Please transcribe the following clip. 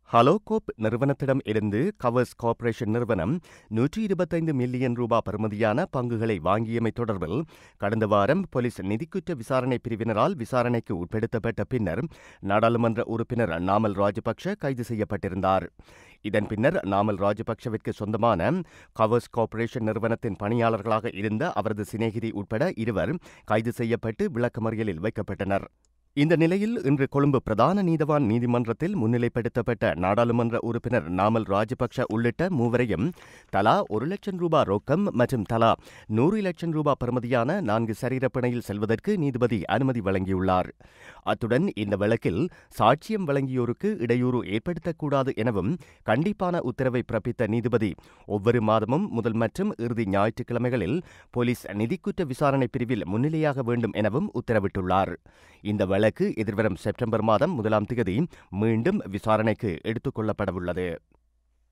ஹலோகோப் நிறுவனத்திடம் இருந்து covers corporation நிறுவனம் நூற்றி இருபத்தைந்து மில்லியன் ரூபாய் பெறுமதியான பங்குகளை வாங்கியமை தொடர்பில் கடந்த வாரம் போலீஸ் நிதிக்குற்ற விசாரணை பிரிவினரால் விசாரணைக்கு உட்படுத்தப்பட்ட பின்னர் நாடாளுமன்ற உறுப்பினர் நாமல் ராஜபக்ஷ கைது செய்யப்பட்டிருந்தார் இதன் பின்னர் நாமல் ராஜபக்ஷவிற்கு சொந்தமான கவர்ஸ் கார்ப்பரேஷன் நிறுவனத்தின் பணியாளர்களாக இருந்த அவரது சிநேகிதி உட்பட இருவர் கைது செய்யப்பட்டு விளக்கமறியலில் வைக்கப்பட்டனர் இந்த நிலையில் இன்று கொழும்பு பிரதான நீதவான் நீதிமன்றத்தில் முன்னிலைப்படுத்தப்பட்ட நாடாளுமன்ற உறுப்பினர் நாமல் ராஜபக்ஷ உள்ளிட்ட மூவரையும் தலா ஒரு லட்சம் ரூபாய் ரொக்கம் மற்றும் தலா நூறு லட்சம் ரூபாய் பெறுமதியான நான்கு சரீரப்பிணையில் செல்வதற்கு நீதிபதி அனுமதி வழங்கியுள்ளார் அத்துடன் இந்த வழக்கில் சாட்சியம் வழங்கியோருக்கு இடையூறு ஏற்படுத்தக்கூடாது எனவும் கண்டிப்பான உத்தரவை பிறப்பித்த நீதிபதி ஒவ்வொரு மாதமும் முதல் மற்றும் இறுதி ஞாயிற்றுக்கிழமைகளில் போலீஸ் நிதிக்குற்ற விசாரணை பிரிவில் முன்னிலையாக வேண்டும் எனவும் உத்தரவிட்டுள்ளார் இந்த வழக்கு எதிர்வரும் செப்டம்பர் மாதம் முதலாம் தேதி மீண்டும் விசாரணைக்கு எடுத்துக் கொள்ளப்படவுள்ளது